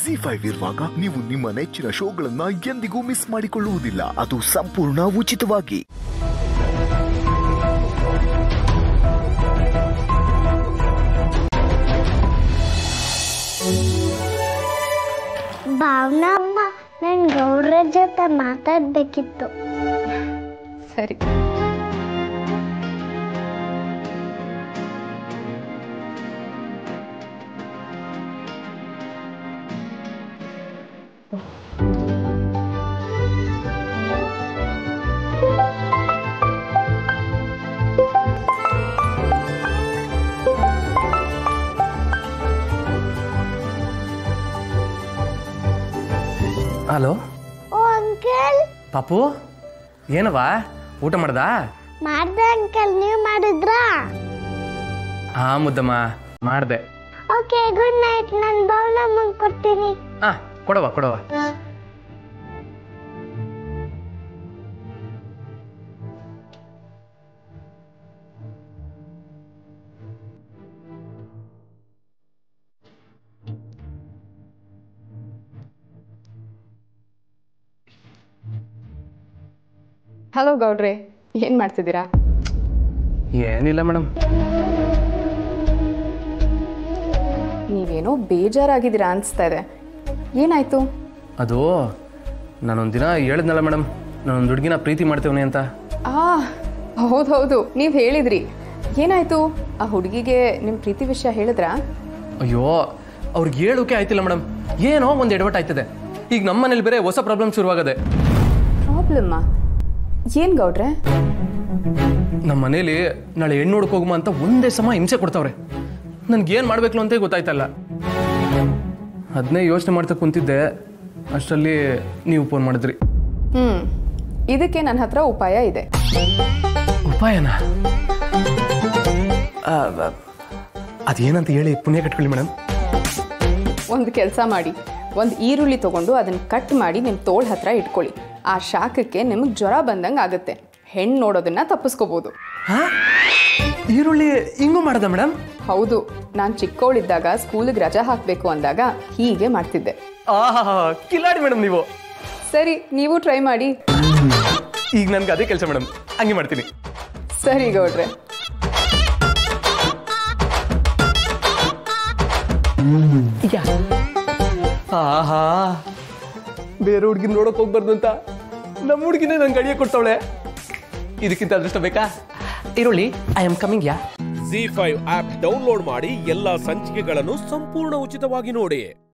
G five ಇರುವಾಗ ನೀವು ನಿಮ್ಮ ನೆಚ್ಚಿನ ಶೋಗಳನ್ನ ಎಂದಿಗೂ ಮಿಸ್ ಮಾಡಿಕೊಳ್ಳುವುದಿಲ್ಲ ಅದು ಸಂಪೂರ್ಣ ಉಚಿತವಾಗಿ ಭಾವನಾ ಅಮ್ಮ ನಾನು ಗೌಡ್ರ ಜೊತೆ ಮಾತಾಡ್ಬೇಕಿತ್ತು ಸರಿ ಹಲೋ ಓ ಅಂಕಲ್ ಪಾಪು ಏನವ ಊಟ ಮಾಡ್ದಾ ಮಾಡ್ದೆ ಅಂಕಲ್ ನೀವು ಮಾಡಿದ್ರಾ ಹಾ ಮುದ್ದಮ್ಮ ಮಾಡ್ದೆ ಓಕೆ ಗುಡ್ ನೈಟ್ ನಾನು ಭಾವನಮ್ಮಂಗೆ ಕೊಡ್ತೀನಿ ಹಾ ಕೊಡವ ಕೊಡವ ಹಲೋ ಗೌಡ್ರೆ ಏನು ಮಾಡ್ತಿದ್ದೀರಾ ಏನಿಲ್ಲ ಮೇಡಮ್ ನೀವೇನೋ ಬೇಜಾರಾಗಿದ್ದೀರಾ ಅನಿಸ್ತಾ ಇದೆ ಏನಾಯ್ತು ಅದು ನಾನೊಂದು ದಿನ ಹೇಳಿದ್ನಲ್ಲ ಮೇಡಮ್ ನಾನೊಂದು ಹುಡುಗಿನ ಪ್ರೀತಿ ಮಾಡ್ತೇವನಿ ಅಂತ ಆ ಹೌದು ಹೌದು ನೀವು ಹೇಳಿದ್ರಿ ಏನಾಯ್ತು ಆ ಹುಡುಗಿಗೆ ನಿಮ್ಮ ಪ್ರೀತಿ ವಿಷಯ ಹೇಳಿದ್ರಾ ಅಯ್ಯೋ ಅವ್ರಿಗೆ ಹೇಳೋಕೆ ಆಯ್ತಿಲ್ಲ ಮೇಡಮ್ ಏನೋ ಒಂದು ಎಡವಟ್ ಆಯ್ತದೆ ಈಗ ನಮ್ಮ ಮನೇಲಿ ಬೇರೆ ಹೊಸ ಪ್ರಾಬ್ಲಮ್ ಶುರುವಾಗದೆ ಪ್ರಾಬ್ಲಮ್ಮಾ ಏನು ಗೌಡ್ರೆ ನಮ್ಮ ಮನೇಲಿ ನಾಳೆ ಹೆಣ್ಣು ನೋಡಕ್ ಹೋಗುಮ ಅಂತ ಒಂದೇ ಸಮ ಹಿಂಸೆ ಕೊಡ್ತಾವ್ರೆ ನನ್ಗೆ ಏನು ಮಾಡ್ಬೇಕು ಅಂತ ಗೊತ್ತಾಯ್ತಲ್ಲ ಅದನ್ನೇ ಯೋಚನೆ ಮಾಡ್ತಾ ಕುಂತಿದ್ದೆ ಅಷ್ಟರಲ್ಲಿ ನೀವು ಫೋನ್ ಮಾಡಿದ್ರಿ ಹ್ಞೂ ಇದಕ್ಕೆ ನನ್ನ ಹತ್ರ ಉಪಾಯ ಇದೆ ಉಪಾಯನ ಆ, ಬ- ಅದೇನಂತ ಹೇಳಿ ಪುಣ್ಯ ಕಟ್ಕೊಳ್ಳಿ ಮೇಡಮ್ ಒಂದು ಕೆಲಸ ಮಾಡಿ ಒಂದು ಈರುಳ್ಳಿ ತಗೊಂಡು ಅದನ್ನು ಕಟ್ ಮಾಡಿ ನಿಮ್ಮ ತೋಳ ಹತ್ರ ಇಟ್ಕೊಳ್ಳಿ ಆ ಶಾಖಕ್ಕೆ ನಿಮಗೆ ಜ್ವರ ಬಂದಂಗೆ ಆಗುತ್ತೆ ಹೆಣ್ಣು ನೋಡೋದನ್ನ ತಪ್ಪಿಸ್ಕೋಬೋದು ಹಾ ಈರುಳ್ಳಿ ಹಿಂಗೂ ಮಾಡ್ದ ಮೇಡಮ್ ಹೌದು ನಾನು ಚಿಕ್ಕವಳಿದ್ದಾಗ ಸ್ಕೂಲಿಗೆ ರಜಾ ಹಾಕಬೇಕು ಅಂದಾಗ ಹೀಗೆ ಮಾಡ್ತಿದ್ದೆ ಆಹಾ ಕಿಲಾಡಿ ಮೇಡಮ್ ನೀವು ಸರಿ ನೀವು ಟ್ರೈ ಮಾಡಿ ಈಗ ನನ್ಗೆ ಅದೇ ಕೆಲಸ ಮೇಡಮ್ ಹಂಗೆ ಮಾಡ್ತೀನಿ ಸರಿ ಗೌಡ್ರೆ ಆಹಾ ಬೇರೆ ಹುಡುಗಿನ ನೋಡಕ್ ಹೋಗ್ಬಾರ್ದು ಅಂತ ನಮ್ಮ ಹುಡುಗಿನೇ ನಂಗೆ ಅಡಿಗೆ ಕೊಡ್ತಾವಳೆ ಇದಕ್ಕಿಂತ ಅದೃಷ್ಟ ಬೇಕಾ ಈರುಳ್ಳಿ ಐ ಆಮ್ ಕಮಿಂಗ್ ಯಾ ಜಿ ಫೈವ್ ಆಪ್ ಡೌನ್ಲೋಡ್ ಮಾಡಿ ಎಲ್ಲಾ ಸಂಚಿಕೆಗಳನ್ನು ಸಂಪೂರ್ಣ ಉಚಿತವಾಗಿ ನೋಡಿ